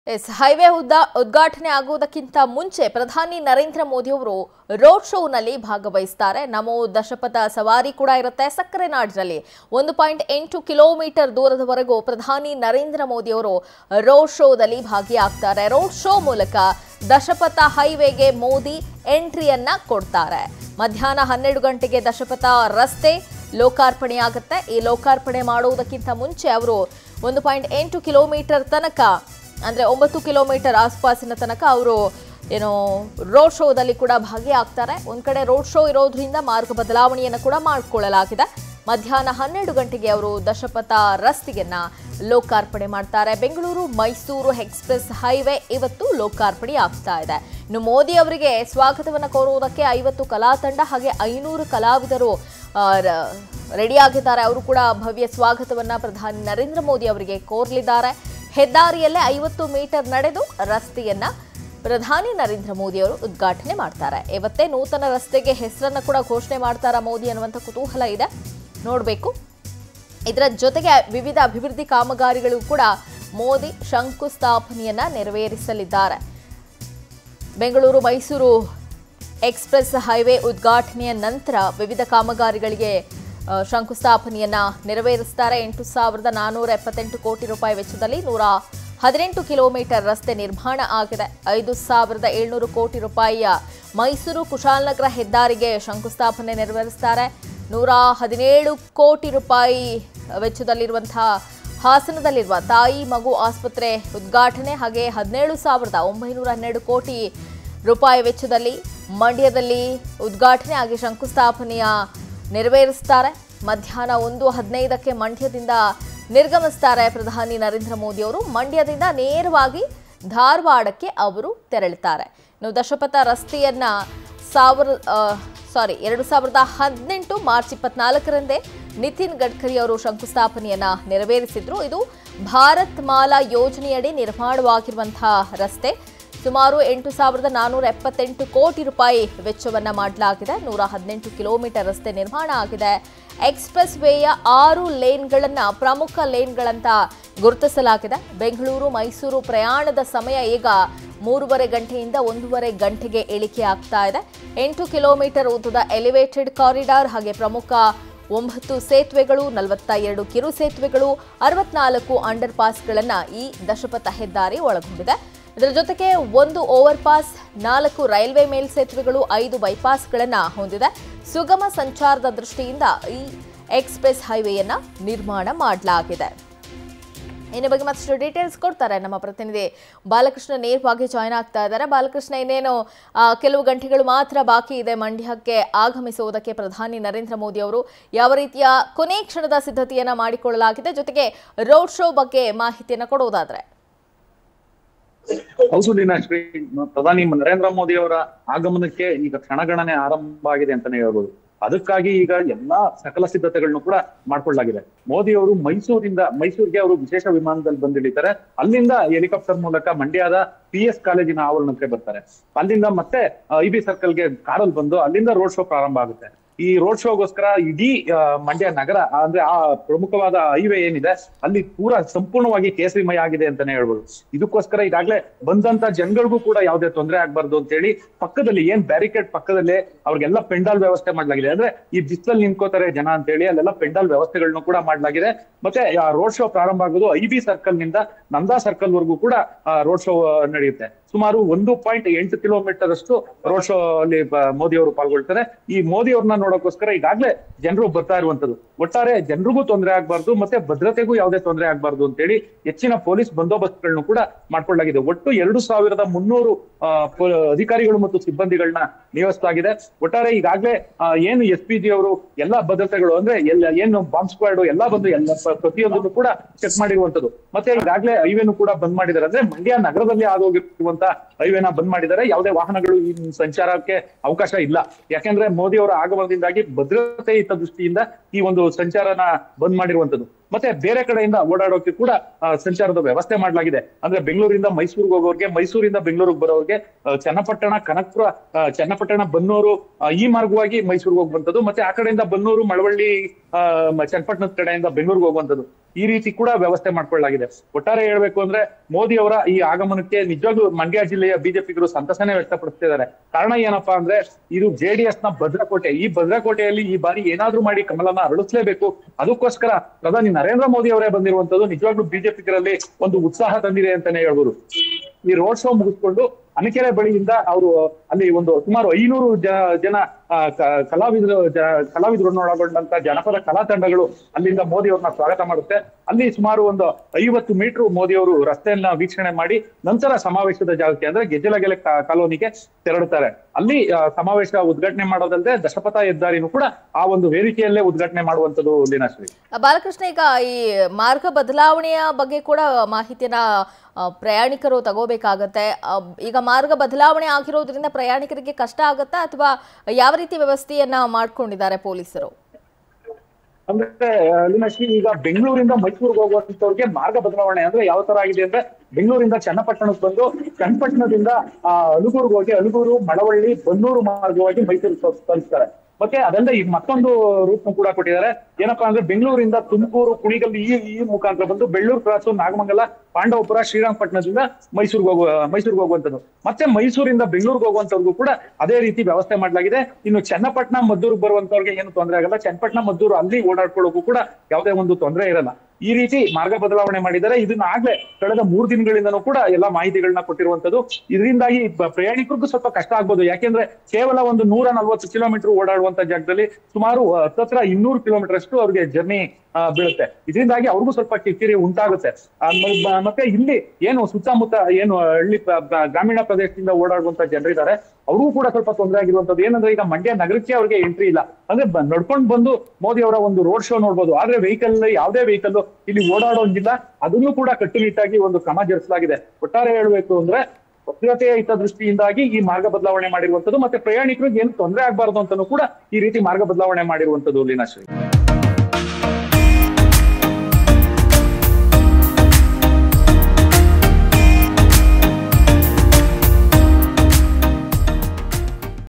S highway ಉದ್ದ ಉದ್ಘಾಟನೆ ಆಗುವುದಕ್ಕಿಂತ ಮುಂಚೆ ಪ್ರಧಾನಿ ನರೇಂದ್ರ ಮೋದಿ ಅವರು ರೋಡ್ ಶೋನಲ್ಲಿ ಭಾಗವಹಿಸ್ತಾರೆ ನಮೋ ದಶಪಥ ಸವಾರಿ ಕೂಡ ಇರುತ್ತೆ ಸಕ್ಕರೆ ನಾಡಿನಲ್ಲಿ ಒಂದು ಪಾಯಿಂಟ್ ಎಂಟು ಕಿಲೋಮೀಟರ್ ದೂರದವರೆಗೂ ಪ್ರಧಾನಿ ನರೇಂದ್ರ ಮೋದಿ ಅವರು ರೋಡ್ ಶೋದಲ್ಲಿ ಭಾಗಿಯಾಗ್ತಾರೆ ರೋಡ್ ಶೋ ಮೂಲಕ ದಶಪಥ ಹೈವೇಗೆ ಮೋದಿ ಎಂಟ್ರಿಯನ್ನ ಕೊಡ್ತಾರೆ ಮಧ್ಯಾಹ್ನ ಹನ್ನೆರಡು ಗಂಟೆಗೆ ದಶಪಥ ರಸ್ತೆ ಲೋಕಾರ್ಪಣೆಯಾಗುತ್ತೆ ಈ ಲೋಕಾರ್ಪಣೆ ಮಾಡುವುದಕ್ಕಿಂತ ಮುಂಚೆ ಅವರು ಒಂದು ಪಾಯಿಂಟ್ ಎಂಟು ಕಿಲೋಮೀಟರ್ ತನಕ ಅಂದರೆ ಒಂಬತ್ತು ಕಿಲೋಮೀಟರ್ ಆಸ್ಪಾಸಿನ ತನಕ ಅವರು ಏನು ರೋಡ್ ಶೋದಲ್ಲಿ ಕೂಡ ಭಾಗಿಯಾಗ್ತಾರೆ ಒಂದು ಕಡೆ ರೋಡ್ ಶೋ ಇರೋದ್ರಿಂದ ಮಾರ್ಗ ಬದಲಾವಣೆಯನ್ನು ಕೂಡ ಮಾಡಿಕೊಳ್ಳಲಾಗಿದೆ ಮಧ್ಯಾಹ್ನ ಹನ್ನೆರಡು ಗಂಟೆಗೆ ಅವರು ದಶಪಥ ರಸ್ತೆಯನ್ನ ಲೋಕಾರ್ಪಣೆ ಮಾಡ್ತಾರೆ ಬೆಂಗಳೂರು ಮೈಸೂರು ಎಕ್ಸ್ಪ್ರೆಸ್ ಹೈವೇ ಇವತ್ತು ಲೋಕಾರ್ಪಣೆ ಆಗ್ತಾ ಇದೆ ಇನ್ನು ಮೋದಿ ಅವರಿಗೆ ಸ್ವಾಗತವನ್ನು ಕೋರುವುದಕ್ಕೆ ಐವತ್ತು ಕಲಾ ತಂಡ ಹಾಗೆ ಐನೂರು ಕಲಾವಿದರು ಆ, ರ- ರೆಡಿಯಾಗಿದ್ದಾರೆ ಅವರು ಕೂಡ ಭವ್ಯ ಸ್ವಾಗತವನ್ನ ಪ್ರಧಾನಿ ನರೇಂದ್ರ ಮೋದಿ ಅವರಿಗೆ ಕೋರಲಿದ್ದಾರೆ ಹೆದ್ದಾರಿಯಲ್ಲೇ ಐವತ್ತು ಮೀಟರ್ ನಡೆದು ರಸ್ತೆಯನ್ನ ಪ್ರಧಾನಿ ನರೇಂದ್ರ ಮೋದಿ ಅವರು ಉದ್ಘಾಟನೆ ಮಾಡ್ತಾರೆ ಇವತ್ತೇ ನೂತನ ರಸ್ತೆಗೆ ಹೆಸರನ್ನ ಕೂಡ ಘೋಷಣೆ ಮಾಡ್ತಾರ ಮೋದಿ ಅನ್ನುವಂಥ ಕುತೂಹಲ ಇದೆ ನೋಡಬೇಕು ಇದರ ಜೊತೆಗೆ ವಿವಿಧ ಅಭಿವೃದ್ಧಿ ಕಾಮಗಾರಿಗಳು ಕೂಡ ಮೋದಿ ಶಂಕುಸ್ಥಾಪನೆಯನ್ನ ನೆರವೇರಿಸಲಿದ್ದಾರೆ ಬೆಂಗಳೂರು ಮೈಸೂರು ಎಕ್ಸ್ಪ್ರೆಸ್ ಹೈವೇ ಉದ್ಘಾಟನೆಯ ನಂತರ ವಿವಿಧ ಕಾಮಗಾರಿಗಳಿಗೆ ಆ, ಶಂಕುಸ್ಥಾಪನೆಯನ್ನ ನೆರವೇರಿಸ್ತಾರೆ ಎಂಟು ಸಾವಿರದ ನಾನ್ನೂರ ಎಪ್ಪತ್ತೆಂಟು ಕೋಟಿ ರೂಪಾಯಿ ವೆಚ್ಚದಲ್ಲಿ ನೂರ ಹದಿನೆಂಟು ಕಿಲೋಮೀಟರ್ ರಸ್ತೆ ನಿರ್ಮಾಣ ಆಗಿದೆ ಐದು ಸಾವಿರದ ಏಳ್ನೂರು ಕೋಟಿ ರೂಪಾಯಿಯ ಮೈಸೂರು ಕುಶಾಲನಗರ ಹೆದ್ದಾರಿಗೆ ಶಂಕುಸ್ಥಾಪನೆ ನೆರವೇರಿಸ್ತಾರೆ ನೂರ ಹದಿನೇಳು ಕೋಟಿ ರೂಪಾಯಿ ವೆಚ್ಚದಲ್ಲಿರುವಂತಹ ಹಾಸನದಲ್ಲಿರುವ ತಾಯಿ ಮಗು ಆಸ್ಪತ್ರೆ ಉದ್ಘಾಟನೆ ಹಾಗೆ ಹದಿನೇಳು ಸಾವಿರದ ಒಂಬೈನೂರ ಹನ್ನೆರಡು ಕೋಟಿ ರೂಪಾಯಿ ವೆಚ್ಚದಲ್ಲಿ ಮಂಡ್ಯದಲ್ಲಿ ಉದ್ಘಾಟನೆ ಹಾಗೆ ಶಂಕುಸ್ಥಾಪನೆಯ ನೆರವೇರಿಸ್ತಾರೆ ಮಧ್ಯಾಹ್ನ ಒಂದು ಹದಿನೈದಕ್ಕೆ ಮಂಡ್ಯದಿಂದ ನಿರ್ಗಮಿಸ್ತಾರೆ ಪ್ರಧಾನಿ ನರೇಂದ್ರ ಮೋದಿ ಅವರು ಮಂಡ್ಯದಿಂದ ನೇರವಾಗಿ ಧಾರವಾಡಕ್ಕೆ ಅವರು ತೆರಳುತ್ತಾರೆ ಇನ್ನು ದಶಪಥ ರಸ್ತೆಯನ್ನ ಸಾವಿರ ಸಾರಿ ಎರಡು ಸಾವಿರದ ಹದಿನೆಂಟು ಮಾರ್ಚ್ ಇಪ್ಪತ್ನಾಲ್ಕರಂದೇ ನಿತಿನ್ ಗಡ್ಕರಿ ಅವರು ಶಂಕುಸ್ಥಾಪನೆಯನ್ನ ನೆರವೇರಿಸಿದ್ರು ಇದು ಭಾರತ್ ಮಾಲಾ ಯೋಜನೆಯಡಿ ನಿರ್ಮಾಣವಾಗಿರುವಂತಹ ರಸ್ತೆ ಸುಮಾರು ಎಂಟು ಸಾವಿರದ ನಾನ್ನೂರ ಎಪ್ಪತ್ತೆಂಟು ಕೋಟಿ ರೂಪಾಯಿ ವೆಚ್ಚವನ್ನ ಮಾಡಲಾಗಿದೆ ನೂರ ಹದಿನೆಂಟು ಕಿಲೋಮೀಟರ್ ರಸ್ತೆ ನಿರ್ಮಾಣ ಆಗಿದೆ ಎಕ್ಸ್ಪ್ರೆಸ್ ವೇಯ ಆರು ಲೇನ್ಗಳನ್ನ ಪ್ರಮುಖ ಲೇನ್ಗಳಂತ ಗುರುತಿಸಲಾಗಿದೆ ಬೆಂಗಳೂರು ಮೈಸೂರು ಪ್ರಯಾಣದ ಸಮಯ ಈಗ ಮೂರುವರೆ ಗಂಟೆಯಿಂದ ಒಂದೂವರೆ ಗಂಟೆಗೆ ಇಳಿಕೆ ಆಗ್ತಾ ಇದೆ ಎಂಟು ಕಿಲೋಮೀಟರ್ ಉದ್ದದ ಎಲಿವೇಟೆಡ್ ಕಾರಿಡಾರ್ ಹಾಗೆ ಪ್ರಮುಖ ಒಂಬತ್ತು ಸೇತುವೆಗಳು ನಲವತ್ತ ಎರಡು ಕಿರು ಸೇತುವೆಗಳು ಅರವತ್ನಾಲ್ಕು ಅಂಡರ್ ಪಾಸ್ಗಳನ್ನು ಈ ದಶಪಥ ಹೆದ್ದಾರಿ ಒಳಗೊಂಡಿದೆ ಇದರ ಜೊತೆಗೆ ಒಂದು ಓವರ್ ಪಾಸ್ ನಾಲ್ಕು ರೈಲ್ವೆ ಮೇಲ್ಸೇತುವೆಗಳು ಐದು ಬೈಪಾಸ್ಗಳನ್ನು ಹೊಂದಿದೆ ಸುಗಮ ಸಂಚಾರದ ದೃಷ್ಟಿಯಿಂದ ಈ ಎಕ್ಸ್ಪ್ರೆಸ್ ಹೈವೇಯನ್ನ ನಿರ್ಮಾಣ ಮಾಡಲಾಗಿದೆ ಇನ್ನು ಬಗ್ಗೆ ಮತ್ತಷ್ಟು ಡೀಟೇಲ್ಸ್ ಕೊಡ್ತಾರೆ ನಮ್ಮ ಪ್ರತಿನಿಧಿ ಬಾಲಕೃಷ್ಣ ನೇರವಾಗಿ ಜಾಯ್ನ್ ಆಗ್ತಾ ಇದ್ದಾರೆ ಬಾಲಕೃಷ್ಣ ಇನ್ನೇನು ಆ, ಕೆಲವು ಗಂಟೆಗಳು ಮಾತ್ರ ಬಾಕಿ ಇದೆ ಮಂಡ್ಯಕ್ಕೆ ಆಗಮಿಸುವುದಕ್ಕೆ ಪ್ರಧಾನಿ ನರೇಂದ್ರ ಮೋದಿ ಅವರು ಯಾವ ರೀತಿಯ ಕೊನೆ ಕ್ಷಣದ ಸಿದ್ಧತೆಯನ್ನ ಮಾಡಿಕೊಳ್ಳಲಾಗಿದೆ ಜೊತೆಗೆ ರೋಡ್ ಶೋ ಬಗ್ಗೆ ಮಾಹಿತಿಯನ್ನ ಕೊಡುವುದಾದ್ರೆ ಹೌದು ಲೀನಾಶ್ರೀ ಪ್ರಧಾನಿ ನರೇಂದ್ರ ಮೋದಿ ಅವರ ಆಗಮನಕ್ಕೆ ಈಗ ಕ್ಷಣಗಣನೆ ಆರಂಭ ಆಗಿದೆ ಅಂತಾನೆ ಹೇಳ್ಬೋದು ಅದಕ್ಕಾಗಿ ಈಗ ಎಲ್ಲಾ ಸಕಲ ಸಿದ್ಧತೆಗಳನ್ನು ಕೂಡ ಮಾಡ್ಕೊಳ್ಳಲಾಗಿದೆ ಮೋದಿ ಅವರು ಮೈಸೂರಿಂದ ಮೈಸೂರಿಗೆ ಅವರು ವಿಶೇಷ ವಿಮಾನದಲ್ಲಿ ಬಂದಿಳಿತಾರೆ ಅಲ್ಲಿಂದ ಹೆಲಿಕಾಪ್ಟರ್ ಮೂಲಕ ಮಂಡ್ಯದ ಪಿ ಎಸ್ ಕಾಲೇಜಿನ ಆವರಣಕ್ಕೆ ಬರ್ತಾರೆ ಅಲ್ಲಿಂದ ಮತ್ತೆ ಐ ಬಿ ಸರ್ಕಲ್ಗೆ ಕಾರಲ್ಲಿ ಬಂದು ಅಲ್ಲಿಂದ ರೋಡ್ ಶೋ ಪ್ರಾರಂಭ ಆಗುತ್ತೆ ಈ ರೋಡ್ ಶೋಗೋಸ್ಕರ ಇಡೀ ಆ, ಮಂಡ್ಯ ನಗರ ಅಂದ್ರೆ ಆ ಪ್ರಮುಖವಾದ ಹೈವೇ ಏನಿದೆ ಅಲ್ಲಿ ಪೂರಾ ಸಂಪೂರ್ಣವಾಗಿ ಕೇಸರಿಮಯ ಆಗಿದೆ ಅಂತಾನೆ ಹೇಳ್ಬೋದು ಇದಕ್ಕೋಸ್ಕರ ಈಗಾಗಲೇ ಬಂದಂತ ಜನಗಳಿಗೂ ಕೂಡ ಯಾವುದೇ ತೊಂದರೆ ಆಗ್ಬಾರ್ದು ಅಂತ ಹೇಳಿ ಪಕ್ಕದಲ್ಲಿ ಏನ್ ಬ್ಯಾರಿಕೇಡ್ ಪಕ್ಕದಲ್ಲಿ ಅವ್ರಿಗೆಲ್ಲ ಪೆಂಡಾಲ್ ವ್ಯವಸ್ಥೆ ಮಾಡ್ಲಾಗಿದೆ ಅಂದ್ರೆ ಈ ಬಿಸಿಲಲ್ಲಿ ನಿಂತ್ಕೋತಾರೆ ಜನ ಅಂತ ಹೇಳಿ ಅಲ್ಲೆಲ್ಲ ಪೆಂಡಾಲ್ ವ್ಯವಸ್ಥೆಗಳನ್ನು ಕೂಡ ಮಾಡ್ಲಾಗಿದೆ ಮತ್ತೆ ರೋಡ್ ಶೋ ಪ್ರಾರಂಭ ಆಗೋದು ಐ ಬಿ ಸರ್ಕಲ್ ನಿಂದ ನಂದಾ ಸರ್ಕಲ್ ವರೆಗೂ ಕೂಡ ರೋಡ್ ಶೋ ನಡೆಯುತ್ತೆ ಸುಮಾರು ಒಂದು ಪಾಯಿಂಟ್ ಎಂಟು ಕಿಲೋಮೀಟರ್ ಅಷ್ಟು ರೋಡ್ ಶೋ ಅಲ್ಲಿ ಬ- ಮೋದಿ ಅವರು ಪಾಲ್ಗೊಳ್ತಾರೆ ಈ ಮೋದಿ ಅವ್ರನ್ನ ನೋಡೋಕೋಸ್ಕರ ಈಗಾಗ್ಲೇ ಜನರು ಬರ್ತಾ ಇರುವಂತದ್ದು ಒಟ್ಟಾರೆ ಜನರಿಗೂ ತೊಂದರೆ ಆಗ್ಬಾರ್ದು ಮತ್ತೆ ಭದ್ರತೆಗೂ ಯಾವುದೇ ತೊಂದರೆ ಆಗ್ಬಾರ್ದು ಅಂತೇಳಿ ಹೆಚ್ಚಿನ ಪೊಲೀಸ್ ಬಂದೋಬಸ್ತ್ಗಳನ್ನು ಕೂಡ ಮಾಡ್ಕೊಳ್ಳಲಾಗಿದೆ ಒಟ್ಟು ಎರಡು ಸಾವಿರದ ಮುನ್ನೂರು ಆ, ಪೊ- ಅಧಿಕಾರಿಗಳು ಮತ್ತು ಸಿಬ್ಬಂದಿಗಳನ್ನ ನಿಯೋಜಿಸಲಾಗಿದೆ ಒಟ್ಟಾರೆ ಈಗಾಗ್ಲೇ ಆ, ಏನು ಎಸ್ ಪಿ ಜಿ ಅವರು ಎಲ್ಲಾ ಭದ್ರತೆಗಳು ಅಂದ್ರೆ ಎಲ್ಲ ಏನು ಬಾಂಬ್ ಸ್ಕ್ವಾಡ್ ಎಲ್ಲಾ ಬಂದು ಎಲ್ಲ ಪ್ರ- ಪ್ರತಿಯೊಂದನ್ನು ಕೂಡ ಚೆಕ್ ಮಾಡಿರುವಂತದ್ದು ಮತ್ತೆ ಈಗಾಗ್ಲೇ ಹೈವೇನು ಕೂಡ ಬಂದ್ ಮಾಡಿದ್ದಾರೆ ಅಂದ್ರೆ ಮಂಡ್ಯ ನಗರದಲ್ಲಿ ಆಗೋಗಿರುವಂತ ಹೈವೇನ ಬಂದ್ ಮಾಡಿದ್ದಾರೆ ಯಾವುದೇ ವಾಹನಗಳು ಈ ಸಂಚಾರಕ್ಕೆ ಅವಕಾಶ ಇಲ್ಲ ಯಾಕೆಂದ್ರೆ ಮೋದಿ ಅವರ ಆಗಮನದಿಂದಾಗಿ ಭದ್ರತೆ ಇದ್ದ ದೃಷ್ಟಿಯಿಂದ ಈ ಒಂದು ಸಂಚಾರನ ಬಂದ್ ಮಾಡಿರುವಂತದ್ದು ಮತ್ತೆ ಬೇರೆ ಕಡೆಯಿಂದ ಓಡಾಡೋಕೆ ಕೂಡ ಆ, ಸಂಚಾರದ ವ್ಯವಸ್ಥೆ ಮಾಡಲಾಗಿದೆ ಅಂದ್ರೆ ಬೆಂಗಳೂರಿಂದ ಮೈಸೂರಿಗೆ ಹೋಗೋರ್ಗೆ ಮೈಸೂರಿಂದ ಬೆಂಗಳೂರಿಗೆ ಬರೋರ್ಗೆ ಆ, ಚನ್ನಪಟ್ಟಣ ಕನಕಪುರ ಆ, ಚನ್ನಪಟ್ಟಣ ಬನ್ನೂರು ಆ, ಈ ಮಾರ್ಗವಾಗಿ ಮೈಸೂರಿಗೆ ಹೋಗುವಂತದ್ದು ಮತ್ತೆ ಆ ಕಡೆಯಿಂದ ಬನ್ನೂರು ಮಳವಳ್ಳಿ ಆ, ಮ- ಚನ್ನಪಟ್ಟಣದ ಕಡೆಯಿಂದ ಬೆಂಗಳೂರಿಗೆ ಹೋಗುವಂತದ್ದು ಈ ರೀತಿ ಕೂಡ ವ್ಯವಸ್ಥೆ ಮಾಡ್ಕೊಳ್ಳಲಾಗಿದೆ ಒಟ್ಟಾರೆ ಹೇಳ್ಬೇಕು ಅಂದ್ರೆ ಮೋದಿ ಅವರ ಈ ಆಗಮನಕ್ಕೆ ನಿಜವಾಗ್ಲೂ ಮಂಡ್ಯ ಜಿಲ್ಲೆಯ ಬಿಜೆಪಿಗರು ಸಂತಸನೇ ವ್ಯಕ್ತಪಡಿಸ್ತಿದ್ದಾರೆ ಕಾರಣ ಏನಪ್ಪಾ ಅಂದ್ರೆ ಇದು ಜೆಡಿಎಸ್ ನ ಭದ್ರಕೋಟೆ ಈ ಭದ್ರಕೋಟೆಯಲ್ಲಿ ಈ ಬಾರಿ ಏನಾದ್ರೂ ಮಾಡಿ ಕಮಲನ ಅರಳಿಸ್ಲೇಬೇಕು ಅದಕ್ಕೋಸ್ಕರ ಪ್ರಧಾನಿ ನರೇಂದ್ರ ಮೋದಿ ಅವರೇ ಬಂದಿರುವಂತದ್ದು ನಿಜವಾಗ್ಲೂ ಬಿಜೆಪಿಗರಲ್ಲಿ ಒಂದು ಉತ್ಸಾಹ ತಂದಿದೆ ಅಂತಾನೆ ಹೇಳ್ಬೋದು ಈ ರೋಡ್ ಶೋ ಮುಗಿಸ್ಕೊಂಡು ಅನಕೆರೆ ಬಳಿಯಿಂದ ಅವರು ಅಲ್ಲಿ ಒಂದು ಸುಮಾರು ಐನೂರು ಜ- ಜನ ಆ, ಕ- ಕಲಾವಿದರು ಜ- ಕಲಾವಿದರನ್ನು ಒಳಗೊಂಡಂತ ಜನಪದ ಕಲಾ ತಂಡಗಳು ಅಲ್ಲಿಂದ ಮೋದಿ ಅವ್ರನ್ನ ಸ್ವಾಗತ ಮಾಡುತ್ತೆ ಅಲ್ಲಿ ಸುಮಾರು ಒಂದು ಐವತ್ತು ಮೀಟರ್ ಮೋದಿ ಅವರು ರಸ್ತೆಯನ್ನ ವೀಕ್ಷಣೆ ಮಾಡಿ ನಂತರ ಸಮಾವೇಶದ ಜಾಗಕ್ಕೆ ಅಂದ್ರೆ ಗೆಜ್ಜಲಗೆಲೆ ಕಾ- ಕಾಲೋನಿಗೆ ತೆರಳುತ್ತಾರೆ ಅಲ್ಲಿ ಆ, ಸಮಾವೇಶ ಉದ್ಘಾಟನೆ ಮಾಡೋದಲ್ಲದೆ ದಶಪಥ ಹೆದ್ದಾರಿನೂ ಕೂಡ ಆ ಒಂದು ವೇದಿಕೆಯಲ್ಲೇ ಉದ್ಘಾಟನೆ ಮಾಡುವಂತದ್ದು ಲೀನಾಶ್ರೀ ಬಾಲಕೃಷ್ಣ ಈಗ ಈ ಮಾರ್ಗ ಬದಲಾವಣೆಯ ಬಗ್ಗೆ ಕೂಡ ಮಾಹಿತಿಯನ್ನ ಆ, ಪ್ರಯಾಣಿಕರು ತಗೋಬೇಕಾಗತ್ತೆ ಆ, ಈಗ ಮಾರ್ಗ ಬದಲಾವಣೆ ಆಗಿರೋದ್ರಿಂದ ಪ್ರಯಾಣಿಕರಿಗೆ ಕಷ್ಟ ಆಗತ್ತಾ ಅಥವಾ ಯಾವ ರೀತಿ ವ್ಯವಸ್ಥೆಯನ್ನ ಮಾಡ್ಕೊಂಡಿದ್ದಾರೆ ಪೊಲೀಸರು ಅಂದ್ರೆ ಲೀನಾಶ್ರೀ ಈಗ ಬೆಂಗಳೂರಿಂದ ಮೈಸೂರಿಗೆ ಹೋಗುವಂತವ್ರಿಗೆ ಮಾರ್ಗ ಬದಲಾವಣೆ ಅಂದ್ರೆ ಯಾವ ತರ ಆಗಿದೆ ಅಂದ್ರೆ ಬೆಂಗಳೂರಿಂದ ಚನ್ನಪಟ್ಟಣಕ್ಕೆ ಬಂದು ಚನ್ನಪಟ್ಟಣದಿಂದ ಆ ಅಲುಗೂರ್ಗೆ ಹೋಗಿ ಅಲುಗೂರು ಮಳವಳ್ಳಿ ಬನ್ನೂರು ಮಾರ್ಗವಾಗಿ ಮೈಸೂರಿಗೆ ತಲುಪ್- ತಲುಪಿಸ್ತಾರೆ ಮತ್ತೆ ಅದಲ್ಲದೆ ಈಗ ಮತ್ತೊಂದು ರೂಟ್ ಕೂಡ ಕೊಟ್ಟಿದ್ದಾರೆ ಏನಪ್ಪಾ ಅಂದ್ರೆ ಬೆಂಗಳೂರಿಂದ ತುಮಕೂರು ಕುಣಿಗಲ್ ಈ ಈ ಮುಖಾಂತರ ಬಂದು ಬೆಳ್ಳೂರು ಕ್ರಾಸು ನಾಗಮಂಗಲ ಪಾಂಡವಪುರ ಶ್ರೀರಂಗಪಟ್ಟಣದಿಂದ ಮೈಸೂರಿಗೆ ಹೋಗುವ ಮೈಸೂರಿಗೆ ಹೋಗುವಂತದ್ದು ಮತ್ತೆ ಮೈಸೂರಿಂದ ಬೆಂಗಳೂರಿಗೆ ಹೋಗುವಂತವ್ರಿಗೂ ಕೂಡ ಅದೇ ರೀತಿ ವ್ಯವಸ್ಥೆ ಮಾಡಲಾಗಿದೆ ಇನ್ನು ಚನ್ನಪಟ್ಟಣ ಮದ್ದೂರಿಗೆ ಬರುವಂತವ್ರಿಗೆ ಏನು ತೊಂದರೆ ಆಗಲ್ಲ ಚನ್ನಪಟ್ಟಣ ಮದ್ದೂರು ಅಲ್ಲಿ ಓಡಾಡ್ಕೊಳ್ಳೋಕು ಕೂಡ ಯಾವುದೇ ಒಂದು ತೊಂದರೆ ಇರಲ್ಲ ಈ ರೀತಿ ಮಾರ್ಗ ಬದಲಾವಣೆ ಮಾಡಿದ್ದಾರೆ ಇದನ್ನ ಆಗ್ಲೇ ಕಳೆದ ಮೂರು ದಿನಗಳಿಂದನೂ ಕೂಡ ಎಲ್ಲಾ ಮಾಹಿತಿಗಳನ್ನ ಕೊಟ್ಟಿರುವಂತದ್ದು ಇದರಿಂದಾಗಿ ಬ- ಪ್ರಯಾಣಿಕರಿಗೂ ಸ್ವಲ್ಪ ಕಷ್ಟ ಆಗ್ಬೋದು ಯಾಕೆಂದ್ರೆ ಕೇವಲ ಒಂದು ನೂರ ನಲ್ವತ್ತು ಕಿಲೋಮೀಟರ್ ಓಡಾಡುವಂತ ಜಾಗದಲ್ಲಿ ಸುಮಾರು ಆ, ಹತ್ತತ್ರ ಇನ್ನೂರು ಕಿಲೋಮೀಟರ್ ಅಷ್ಟು ಅವ್ರಿಗೆ ಜರ್ನಿ ಬೀಳುತ್ತೆ ಇದರಿಂದಾಗಿ ಅವ್ರಿಗೂ ಸ್ವಲ್ಪ ಕಿರಿಕಿರಿ ಉಂಟಾಗುತ್ತೆ ಆ, ಮ- ಮ- ಮತ್ತೆ ಇಲ್ಲಿ ಏನು ಸುತ್ತಮುತ್ತ ಏನು ಹಳ್ಳಿ ಪ್ರ- ಪ್ರ- ಗ್ರಾಮೀಣ ಪ್ರದೇಶದಿಂದ ಓಡಾಡುವಂತ ಜನರಿದ್ದಾರೆ ಅವ್ರಿಗೂ ಕೂಡ ಸ್ವಲ್ಪ ತೊಂದರೆ ಆಗಿರುವಂತದ್ದು ಏನಂದ್ರೆ ಈಗ ಮಂಡ್ಯ ನಗರಕ್ಕೆ ಅವ್ರಿಗೆ ಎಂಟ್ರಿ ಇಲ್ಲ ಅಂದ್ರೆ ಬ- ನಡ್ಕೊಂಡು ಬಂದು ಮೋದಿ ಅವರ ಒಂದು ರೋಡ್ ಶೋ ನೋಡ್ಬೋದು ಆದ್ರೆ ವೆಹಿಕಲ್ ಯಾವುದೇ ವೆಹಿಕಲ್ ಇಲ್ಲಿ ಓಡಾಡೋಂಗಿಲ್ಲ ಅದನ್ನು ಕೂಡ ಕಟ್ಟುನಿಟ್ಟಾಗಿ ಒಂದು ಕ್ರಮ ಜರುಗಿಸಲಾಗಿದೆ ಒಟ್ಟಾರೆ ಹೇಳ್ಬೇಕು ಅಂದ್ರೆ ಭದ್ರತೆಯ ಹಿತದೃಷ್ಟಿಯಿಂದಾಗಿ ಈ ಮಾರ್ಗ ಬದಲಾವಣೆ ಮಾಡಿರುವಂತದ್ದು ಮತ್ತೆ ಪ್ರಯಾಣಿಕರಿಗೆ ಏನು ತೊಂದರೆ ಆಗಬಾರದು ಅಂತಾನೂ ಕೂಡ ಈ ರೀತಿ ಮಾರ್ಗ ಬದಲಾವಣೆ ಮಾಡಿರುವಂತದ್ದು ಲೀನಾಶ್ರೀ